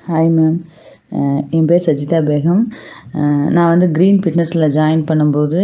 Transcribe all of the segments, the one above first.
hi ma'am என் பேர் சஜிதா பேகம் அஹ் நான் வந்து க்ரீன் ஃபிட்னஸில் ஜாயின் பண்ணும்போது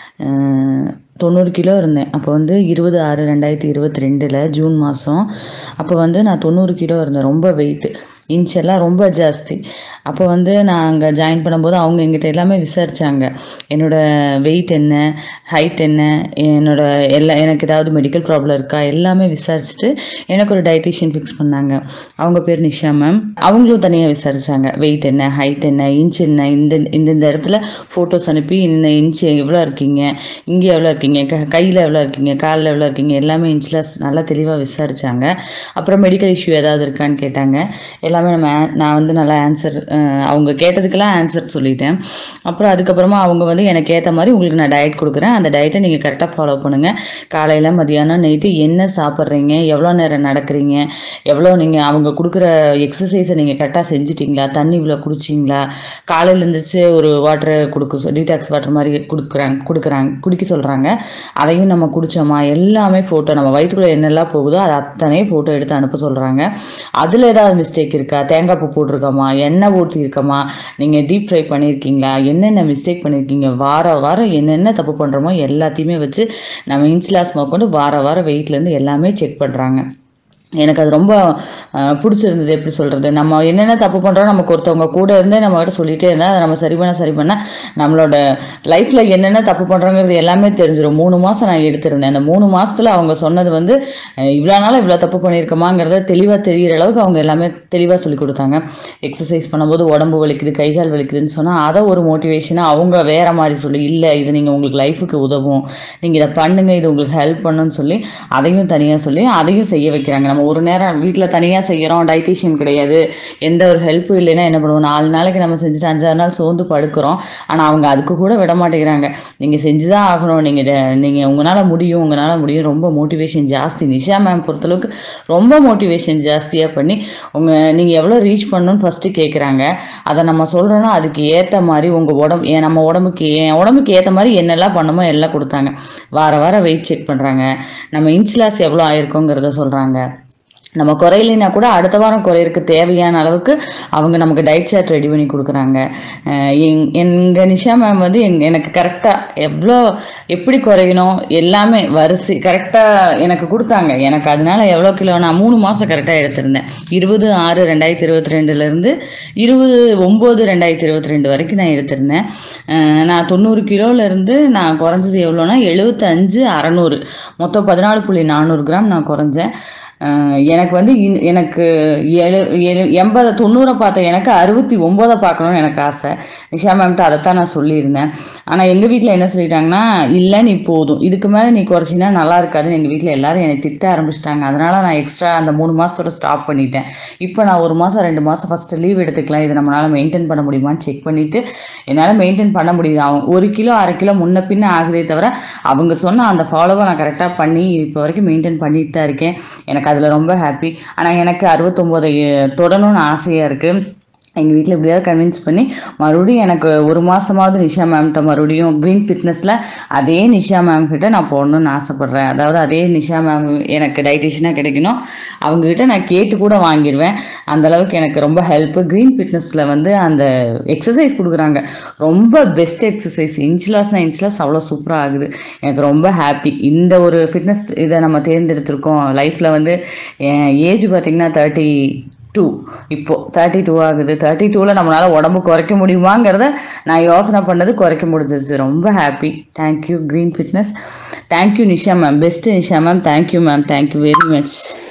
அஹ் தொண்ணூறு கிலோ இருந்தேன் அப்போ வந்து இருபது ஆறு ரெண்டாயிரத்தி இருபத்தி ரெண்டில் ஜூன் மாதம் அப்போ வந்து நான் தொண்ணூறு கிலோ இருந்தேன் ரொம்ப வெயிட்டு இன்ச் எல்லாம் ரொம்ப ஜாஸ்தி அப்போ வந்து நான் அங்கே ஜாயின் பண்ணும்போது அவங்க எங்கிட்ட எல்லாமே விசாரிச்சாங்க என்னோட வெயிட் என்ன ஹைட் என்ன என்னோட எல்லா எனக்கு ஏதாவது மெடிக்கல் ப்ராப்ளம் இருக்கா எல்லாமே விசாரிச்சுட்டு எனக்கு ஒரு டயட்டிஷியன் ஃபிக்ஸ் பண்ணாங்க அவங்க பேர் நிஷா மேம் அவங்களும் தனியாக விசாரிச்சாங்க வெயிட் என்ன ஹைட் என்ன இன்ச் என்ன இந்த இந்த இந்த இடத்துல ஃபோட்டோஸ் அனுப்பி இந்த இன்ச் எவ்வளோ இருக்கீங்க இங்கே எவ்வளோ இருக்கீங்க க கையில் எவ்வளோ இருக்கீங்க காலில் எவ்வளோ இருக்கீங்க எல்லாமே இன்ச்சில் நல்லா தெளிவாக விசாரிச்சாங்க அப்புறம் மெடிக்கல் இஷ்யூ ஏதாவது இருக்கான்னு கேட்டாங்க எல்லாமே நம்ம a- நான் வந்து நல்லா ஆன்சர் அவங்க கேட்டதுக்கெல்லாம் ஆன்சர் சொல்லிட்டேன் அப்புறம் அதுக்கப்புறமா அவங்க வந்து எனக்கு ஏற்ற மாதிரி உங்களுக்கு நான் டயட் கொடுக்குறேன் அந்த டயட்டை நீங்கள் கரெக்டாக ஃபாலோ பண்ணுங்கள் காலையில் மதியானம் நைட்டு என்ன சாப்பிட்றீங்க எவ்வளோ நேரம் நடக்கிறீங்க எவ்வளோ நீங்கள் அவங்க கொடுக்குற எக்ஸசைஸை நீங்கள் கரெக்டாக செஞ்சிட்டிங்களா தண்ணி இவ்வளோ குடிச்சிங்களா காலையில் எழுந்திரிச்சு ஒரு வாட்டரை கொடுக்க டீடாக்ஸ் வாட்டர் மாதிரி கொடுக்குறாங்க கொடுக்குறாங்க குடிக்க சொல்கிறாங்க அதையும் நம்ம குடிச்சோமா எல்லாமே ஃபோட்டோ நம்ம வயிற்றுக்குள்ளே என்னெல்லாம் போகுதோ அது அத்தனையும் ஃபோட்டோ எடுத்து அனுப்ப சொல்கிறாங்க அதில் ஏதாவது மிஸ்டேக் இருக்கா தேங்காய் பூ போட்டிருக்கோமா எண்ணெய் ஊற்றி இருக்கோமா நீங்கள் டீப் ஃப்ரை பண்ணியிருக்கீங்களா என்னென்ன மிஸ்டேக் பண்ணியிருக்கீங்க வார வாரம் என்னென்ன தப்பு பண்ணுறோமோ எல்லாத்தையுமே வச்சு நம்ம இன்சுலாஸ் கொண்டு வார வாரம் வெயிட்லேருந்து எல்லாமே செக் பண்ணுறாங்க எனக்கு அது ரொம்ப அஹ், பிடிச்சிருந்தது எப்படி சொல்கிறது நம்ம என்னென்ன தப்பு பண்ணுறோம் நமக்கு ஒருத்தவங்க கூட இருந்தே நம்ம கிட்ட சொல்லிகிட்டே இருந்தால் அதை நம்ம சரி பண்ண சரி பண்ண நம்மளோட லைஃப்பில் என்னென்ன தப்பு பண்ணுறோங்கிறது எல்லாமே தெரிஞ்சிடும் மூணு மாதம் நான் எடுத்திருந்தேன் அந்த மூணு மாசத்துல அவங்க சொன்னது வந்து அஹ், இவ்வளோ நாள் இவ்வளோ தப்பு பண்ணியிருக்கோமாங்கிறத தெளிவாக தெரிகிற அளவுக்கு அவங்க எல்லாமே தெளிவாக சொல்லி கொடுத்தாங்க எக்ஸசைஸ் பண்ணும்போது உடம்பு வலிக்குது கை கால் வலிக்குதுன்னு சொன்னால் அதை ஒரு மோட்டிவேஷனாக அவங்க வேற மாதிரி சொல்லி இல்லை இது நீங்கள் உங்களுக்கு லைஃபுக்கு உதவும் நீங்கள் இதை பண்ணுங்க இது உங்களுக்கு ஹெல்ப் பண்ணுன்னு சொல்லி அதையும் தனியாக சொல்லி அதையும் செய்ய வைக்கிறாங்க நம்ம ஒரு நேரம் வீட்டில் தனியாக செய்கிறோம் டயட்டிஷியன் கிடையாது எந்த ஒரு ஹெல்ப்பும் இல்லைன்னா என்ன பண்ணுவோம் நாலு நாளைக்கு நம்ம செஞ்சுட்டு அஞ்சாறு நாள் சோர்ந்து படுக்கிறோம் ஆனால் அவங்க அதுக்கு கூட விட மாட்டேங்கிறாங்க நீங்கள் செஞ்சு தான் ஆகணும் நீங்கள் நீங்கள் உங்களால் முடியும் உங்களால் முடியும் ரொம்ப மோட்டிவேஷன் ஜாஸ்தி நிஷா மேம் பொறுத்தளவுக்கு ரொம்ப மோட்டிவேஷன் ஜாஸ்தியாக பண்ணி உங்கள் நீங்கள் எவ்வளோ ரீச் பண்ணணும்னு ஃபஸ்ட்டு கேட்குறாங்க அதை நம்ம சொல்கிறோன்னா அதுக்கு ஏற்ற மாதிரி உங்கள் உடம்பு ஏன் நம்ம உடம்புக்கு என் உடம்புக்கு ஏற்ற மாதிரி என்னெல்லாம் பண்ணுமோ எல்லாம் கொடுத்தாங்க வார வாரம் வெயிட் செக் பண்ணுறாங்க நம்ம இன்சுலாஸ் எவ்வளோ ஆயிருக்கோங்கிறத சொல்கிறாங்க நம்ம குறையிலைனா கூட அடுத்த வாரம் குறையிறதுக்கு தேவையான அளவுக்கு அவங்க நமக்கு டயட் சார்ட் ரெடி பண்ணி கொடுக்குறாங்க அஹ் எங் எங்கள் நிஷா மேம் வந்து எங் எனக்கு கரெக்டாக எவ்வளோ எப்படி குறையணும் எல்லாமே வரிசை கரெக்டாக எனக்கு கொடுத்தாங்க எனக்கு அதனால எவ்வளோ கிலோ நான் மூணு மாதம் கரெக்டாக எடுத்திருந்தேன் இருபது ஆறு ரெண்டாயிரத்தி இருபத்தி ரெண்டுலேருந்து இருபது ஒம்பது ரெண்டாயிரத்தி இருபத்தி ரெண்டு வரைக்கும் நான் எடுத்திருந்தேன் அஹ் நான் தொண்ணூறு கிலோலேருந்து நான் குறைஞ்சது எவ்வளோனா எழுபத்தஞ்சு அறநூறு மொத்தம் பதினாலு புள்ளி நானூறு கிராம் நான் குறைஞ்சேன் அஹ் எனக்கு வந்து இன்- எனக்கு எழு எழு எண்பது தொண்ணூறை பார்த்த எனக்கு அறுபத்தி ஒம்போதை பார்க்கணும்னு எனக்கு ஆசை நிஷா மேம்கிட்ட அதைத்தான் நான் சொல்லியிருந்தேன் ஆனால் எங்கள் வீட்டில் என்ன சொல்லிட்டாங்கன்னா இல்லை நீ போதும் இதுக்கு மேலே நீ குறைச்சின்னா நல்லா இருக்காதுன்னு எங்கள் வீட்டில் எல்லாரும் என்னை திட்ட ஆரம்பிச்சிட்டாங்க அதனால நான் எக்ஸ்ட்ரா அந்த மூணு மாதத்தோட ஸ்டாப் பண்ணிட்டேன் இப்போ நான் ஒரு மாதம் ரெண்டு மாதம் ஃபஸ்ட்டு லீவ் எடுத்துக்கலாம் இது நம்மளால் மெயின்டைன் பண்ண முடியுமான்னு செக் பண்ணிவிட்டு என்னால் மெயின்டைன் பண்ண முடியுது அவங்க ஒரு கிலோ அரை கிலோ முன்ன பின்ன ஆகுதே தவிர அவங்க சொன்ன அந்த ஃபாலோவை நான் கரெக்டாக பண்ணி இப்போ வரைக்கும் மெயின்டைன் பண்ணிட்டு தான் இருக்கேன் எனக்கு அதில் ரொம்ப ஹாப்பி ஆனால் எனக்கு அறுபத்தொம்போதை தொடணும்னு ஆசையாக இருக்குது எங்கள் வீட்டில் எப்படியாவது கன்வின்ஸ் பண்ணி மறுபடியும் எனக்கு ஒரு மாதமாவது நிஷா மேம்கிட்ட மறுபடியும் க்ரீன் ஃபிட்னஸில் அதே நிஷா மேம் கிட்ட நான் போடணும்னு ஆசைப்பட்றேன் அதாவது அதே நிஷா மேம் எனக்கு டயட்டிஷியனாக கிடைக்கணும் அவங்கக்கிட்ட நான் கேட்டு கூட வாங்கிடுவேன் அந்த அளவுக்கு எனக்கு ரொம்ப ஹெல்ப்பு க்ரீன் ஃபிட்னஸில் வந்து அந்த எக்ஸசைஸ் கொடுக்குறாங்க ரொம்ப பெஸ்ட் எக்ஸசைஸ் இன்ச்லாஸ்னா இன்ச்லாஸ் அவ்வளோ சூப்பராக ஆகுது எனக்கு ரொம்ப ஹாப்பி இந்த ஒரு ஃபிட்னஸ் இதை நம்ம தேர்ந்தெடுத்திருக்கோம் லைஃப்பில் வந்து என் ஏஜ் பார்த்திங்கன்னா தேர்ட்டி டூ இப்போ தேர்ட்டி டூ ஆகுது தேர்ட்டி டூவில் நம்மளால் உடம்பு குறைக்க முடியுமாங்கிறத நான் யோசனை பண்ணது குறைக்க முடிஞ்சிருச்சு ரொம்ப happy thank you green fitness thank you Nisha ma'am best Nisha ma'am thank you ma'am thank you very much